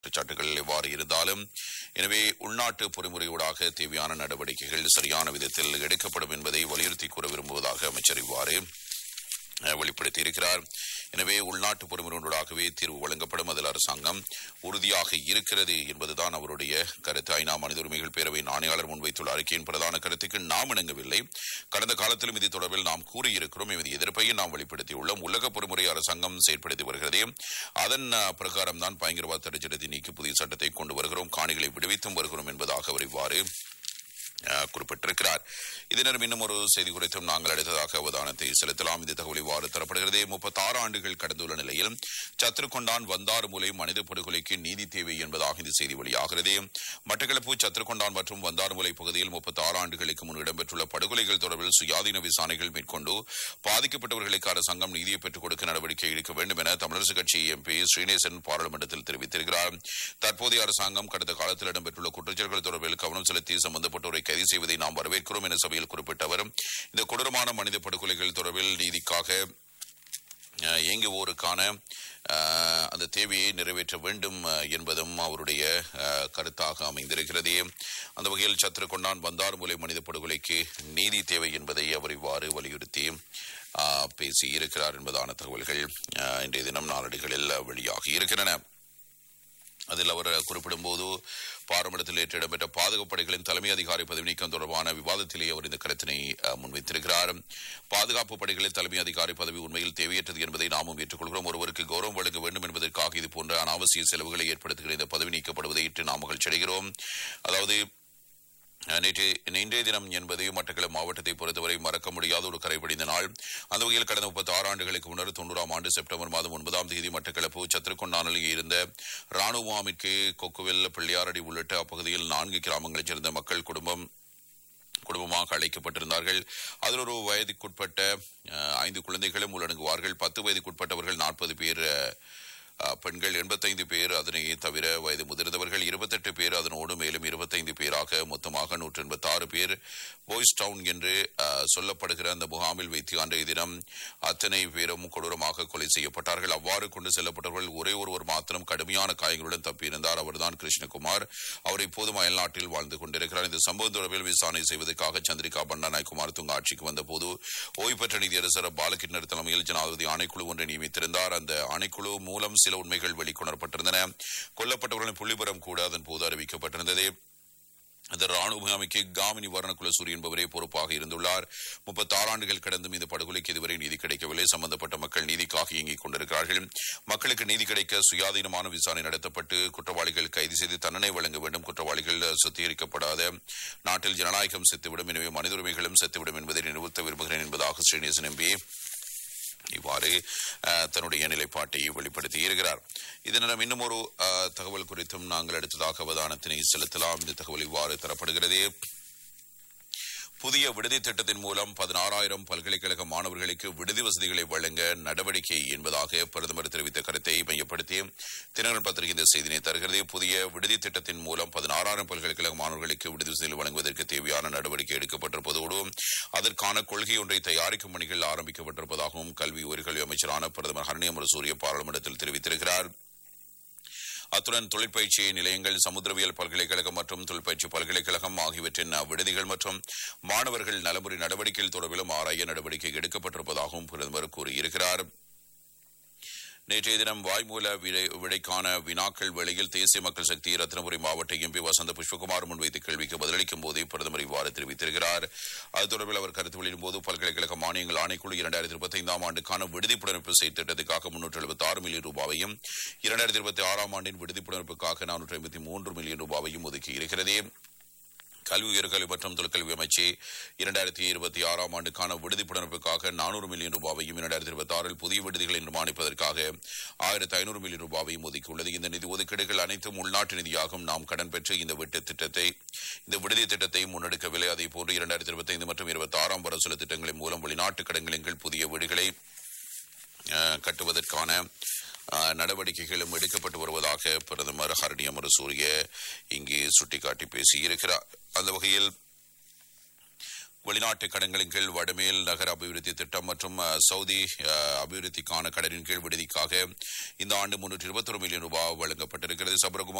குற்றச்சாட்டுகள் எவ்வாறு இருந்தாலும் எனவே உள்நாட்டு பொறிமுறையூடாக தேவையான நடவடிக்கைகள் சரியான விதத்தில் எடுக்கப்படும் என்பதை வலியுறுத்தி கூற விரும்புவதாக அமைச்சர் இவ்வாறு அஹ், வெளிப்படுத்தியிருக்கிறார் எனவே உள்நாட்டு பொறுமுறையூடாகவே தீர்வு வழங்கப்படும் அதில் அரசாங்கம் உறுதியாக இருக்கிறது என்பதுதான் அவருடைய கருத்து ஐநா மனித உரிமைகள் பேரவையின் ஆணையாளர் முன்வைத்துள்ள அறிக்கையின் பிரதான கருத்துக்கு நாம் இணங்கவில்லை கடந்த காலத்திலும் இது தொடர்பில் நாம் கூறியிருக்கிறோம் எமது எதிர்ப்பையும் நாம் வெளிப்படுத்தியுள்ளோம் உலக பொறுமுறை அரசாங்கம் செயற்படுத்தி வருகிறது அதன் அஹ், பிரகாரம் தான் பயங்கரவாத தடை சட்டத்தை நீக்கி புதிய சட்டத்தை கொண்டு வருகிறோம் காணிகளை விடுவித்தும் வருகிறோம் என்பதாக அவர் இவ்வாறு அஹ், குறிப்பிட்டிருக்கிறார் இதனர் இன்னும் ஒரு செய்தி குறித்தும் நாங்கள் அடுத்ததாக அவதானத்தை செலுத்தலாம் இந்த தகவல் இவ்வாறு தரப்படுகிறது முப்பத்தாறு ஆண்டுகள் கடந்துள்ள நிலையில் சத்ருகொண்டான் வந்தாறுமுலை மனித படுகொலைக்கு நீதி தேவை என்பதாக இந்த செய்தி வெளியாகிறது மட்டக்களப்பு சத்ருகொண்டான் மற்றும் வந்தாறுமுலை பகுதியில் முப்பத்தாறு ஆண்டுகளுக்கு முன் இடம்பெற்றுள்ள படுகொலைகள் தொடர்பில் சுயாதீன விசாரணைகள் மேற்கொண்டு பாதிக்கப்பட்டவர்களுக்கு அரசாங்கம் நீதியை பெற்றுக் கொடுக்க நடவடிக்கை எடுக்க வேண்டும் என தமிழரசு கட்சி எம்பி ஸ்ரீநேசன் பாராளுமன்றத்தில் தெரிவித்திருக்கிறார் தற்போதைய அரசாங்கம் கடந்த காலத்தில் இடம்பெற்றுள்ள குற்றச்சாட்டுகள் தொடர்பில் கவனம் செலுத்தி சம்பந்தப்பட்டோரை கைது செய்வதை நாம் வரவேற்கிறோம் என சபையில் குறிப்பிட்டவர் இந்த கொடூரமான மனித படுகொலைகள் தொடர்பில் நீதிக்காக அஹ், இயங்குவோருக்கான அஹ், அந்த தேவையை நிறைவேற்ற வேண்டும் அஹ், என்பதும் அவருடைய அஹ், கருத்தாக அமைந்திருக்கிறது அந்த வகையில் சத்ருகொண்டான் வந்தாறுமுலை மனித படுகொலைக்கு நீதி தேவை என்பதை அவர் இவ்வாறு வலியுறுத்தி அஹ், பேசியிருக்கிறார் என்பதான தகவல்கள் அஹ், இன்றைய தினம் நாளடிகளில் வெளியாகி இருக்கின்றன அதில் அவர் குறிப்பிடும்போது பாராளுமன்றத்தில் நேற்று இடம்பெற்ற பாதுகாப்பு படைகளின் தலைமை அதிகாரி பதவி நீக்கம் தொடர்பான விவாதத்திலேயே அவர் இந்த கருத்தினை அஹ், முன்வைத்திருக்கிறார் பாதுகாப்பு படைகளின் தலைமை அதிகாரி பதவி உண்மையில் தேவையற்றது என்பதை நாமும் ஏற்றுக்கொள்கிறோம் ஒருவருக்கு கௌரவம் வழங்க வேண்டும் என்பதற்காக இது போன்ற அனாவசிய செலவுகளை ஏற்படுத்துகிற இந்த பதவி நீக்கப்படுவதை இட்டு நாம் மகிழ்ச்சியடைகிறோம் அதாவது அஹ், நேற்று இன்றைய தினம் என்பது மட்டக்களப்பு மாவட்டத்தை பொறுத்தவரை மறக்க முடியாத ஒரு கரைபடிந்த நாள் அந்த வகையில் கடந்த முப்பத்தி ஆறு ஆண்டுகளுக்கு முன்னர் தொண்ணூறாம் ஆண்டு செப்டம்பர் மாதம் ஒன்பதாம் தேதி மட்டக்களப்பு சத்திரக்கொண்டானில் இருந்த ராணுவ முகாமிற்கு கொக்குவெல் பிள்ளையாரடி உள்ளிட்ட அப்பகுதியில் நான்கு கிராமங்களைச் சேர்ந்த மக்கள் குடும்பம் குடும்பமாக அழைக்கப்பட்டிருந்தார்கள் அதில் ஒரு வயதுக்குட்பட்ட அஹ், ஐந்து குழந்தைகளும் உள்ளடங்குவார்கள் பத்து வயதுக்குட்பட்டவர்கள் நாற்பது பேர் அஹ், அஹ், பெண்கள் எண்பத்தைந்து பேர் அதனை தவிர வயது முதிர்ந்தவர்கள் இருபத்தெட்டு பேர் அதனோடு மேலும் இருபத்தைந்து பேராக மொத்தமாக நூற்று எண்பத்தி ஆறு பேர் பாய்ஸ் டவுன் என்று அஹ், சொல்லப்படுகிற அந்த முகாமில் வைத்து அன்றைய தினம் அத்தனை பேரும் கொடூரமாக கொலை செய்யப்பட்டார்கள் அவ்வாறு கொண்டு செல்லப்பட்டவர்கள் ஒரே ஒருவர் மாத்திரம் கடுமையான காயங்களுடன் தப்பியிருந்தார் அவர்தான் கிருஷ்ணகுமார் அவர் இப்போதும் அயல்நாட்டில் வாழ்ந்து கொண்டிருக்கிறார் இந்த சம்பவம் தொடர்பில் விசாரணை செய்வதற்காக சந்திரிகா பண்டாநாயக்குமார் துங்க ஆட்சிக்கு வந்தபோது ஓய்வு பெற்ற நீதியரசர் பாலகிருஷ்ணர் தலைமையில் ஜனாதிபதி ஆணைக்குழு ஒன்றை நியமித்திருந்தார் அந்த ஆணைக்குழு மூலம் சில உண்மைகள் வெளிக்கொணரப்பட்டிருந்தன கொல்லப்பட்டவர்களின் புள்ளிபரம் கூட அதன் போது அறிவிக்கப்பட்டிருந்தது அந்த ராணுவ முகாமைக்கு காமினி வர்ணகுலசூரி என்பவரே பொறுப்பாக இருந்துள்ளார் முப்பத்தாறு ஆண்டுகள் கடந்தும் இந்த படுகொலைக்கு இதுவரை நீதி கிடைக்கவில்லை சம்பந்தப்பட்ட மக்கள் நீதிக்காக இயங்கிக் கொண்டிருக்கிறார்கள் மக்களுக்கு நீதி கிடைக்க சுயாதீனமான விசாரணை நடத்தப்பட்டு குற்றவாளிகள் கைது செய்து தண்டனை வழங்க வேண்டும் குற்றவாளிகள் சுத்திகரிக்கப்படாத நாட்டில் ஜனநாயகம் செத்துவிடும் எனவே மனித உரிமைகளும் செத்துவிடும் என்பதை நிறுத்த விரும்புகிறேன் என்பதாக ஸ்ரீநேசன் எம்பி இவ்வாறு அஹ், தன்னுடைய நிலைப்பாட்டை வெளிப்படுத்தி இருக்கிறார் இதனிடம் இன்னும் ஒரு அஹ், தகவல் குறித்தும் நாங்கள் அடுத்ததாக அவதானத்தினை செலுத்தலாம் இந்த தகவல் இவ்வாறு தரப்படுகிறது புதிய விடுதி திட்டத்தின் மூலம் பதினாறாயிரம் பல்கலைக்கழக மாணவர்களுக்கு விடுதி வசதிகளை வழங்க நடவடிக்கை என்பதாக பிரதமர் தெரிவித்த கருத்தை மையப்படுத்தி தினகரன் பத்திரிகை இந்த செய்தினை தருகிறது புதிய விடுதி திட்டத்தின் மூலம் பதினாறாயிரம் பல்கலைக்கழக மாணவர்களுக்கு விடுதி வசதிகள் வழங்குவதற்கு தேவையான நடவடிக்கை எடுக்கப்பட்டிருப்பதோடு அதற்கான கொள்கை ஒன்றை தயாரிக்கும் பணிகள் ஆரம்பிக்கப்பட்டிருப்பதாகவும் கல்வி உயர்கல்வி அமைச்சரான பிரதமர் ஹரணி அமரசூரிய பாராளுமன்றத்தில் தெரிவித்திருக்கிறார் அத்துடன் தொழிற்பயிற்சி நிலையங்கள் சமுத்திரவியல் பல்கலைக்கழகம் மற்றும் தொழிற்பயிற்சி பல்கலைக்கழகம் ஆகியவற்றின் விடுதிகள் மற்றும் மாணவர்கள் நலமுறை நடவடிக்கைகள் தொடர்பிலும் ஆராய நடவடிக்கை எடுக்கப்பட்டிருப்பதாகவும் பிரதமர் கூறியிருக்கிறார் நேற்றைய தினம் வாய்மூல விடை விடைக்கான வினாக்கள் வேளையில் தேசிய மக்கள் சக்தி ரத்னபுரி மாவட்ட எம்பி வசந்த புஷ்பகுமார் முன்வைத்த கேள்விக்கு பதிலளிக்கும் போதே பிரதமர் இவ்வாறு தெரிவித்திருக்கிறார் அது தொடர்பில் அவர் கருத்து வெளியிடும் போது பல்கலைக்கழக மானியங்கள் ஆணைக்குழு இரண்டாயிரத்தி இருபத்தி ஐந்தாம் ஆண்டுக்கான விடுதி புனரமைப்பு செயற்திட்டத்துக்காக முன்னூற்று எழுபத்தி ஆறு மில்லியன் ரூபாவையும் இரண்டாயிரத்தி இருபத்தி ஆறாம் ஆண்டின் விடுதி புனரமைப்புக்காக நானூற்று ஐம்பத்தி மூன்று மில்லியன் ரூபாவையும் ஒதுக்கி இருக்கிறது கல்வி உயர்கல்வி மற்றும் தொழிற்கல்வி அமைச்சு இரண்டாயிரத்தி இருபத்தி ஆறாம் ஆண்டுக்கான விடுதி புனரமைப்புக்காக நானூறு மில்லியன் ரூபாவையும் இரண்டாயிரத்தி இருபத்தி ஆறில் புதிய விடுதிகளை நிர்மாணிப்பதற்காக ஆயிரத்தி ஐநூறு மில்லியன் ரூபாவையும் ஒதுக்கியுள்ளது இந்த நிதி ஒதுக்கீடுகள் அனைத்தும் உள்நாட்டு நிதியாகும் நாம் கடன் பெற்று இந்த விட்டு திட்டத்தை இந்த விடுதி திட்டத்தை முன்னெடுக்கவில்லை அதே போன்று இரண்டாயிரத்தி இருபத்தி ஐந்து மற்றும் இருபத்தி ஆறாம் வரசுல திட்டங்களின் மூலம் வெளிநாட்டு கடன்களின் கீழ் புதிய வீடுகளை அஹ், கட்டுவதற்கான அஹ், நடவடிக்கைகளும் எடுக்கப்பட்டு வருவதாக பிரதமர் ஹரணி அமரசூரிய இங்கே சுட்டிக்காட்டி பேசியிருக்கிறார் அந்த வகையில் வெளிநாட்டு கடன்களின் கீழ் வடமேல் நகர அபிவிருத்தி திட்டம் மற்றும் அஹ், சவுதி அஹ், அபிவிருத்திக்கான கடனின் கீழ் விடுதிக்காக இந்த ஆண்டு முன்னூற்றி இருபத்தொரு மில்லியன் ரூபாய் வழங்கப்பட்டிருக்கிறது சபரகுமா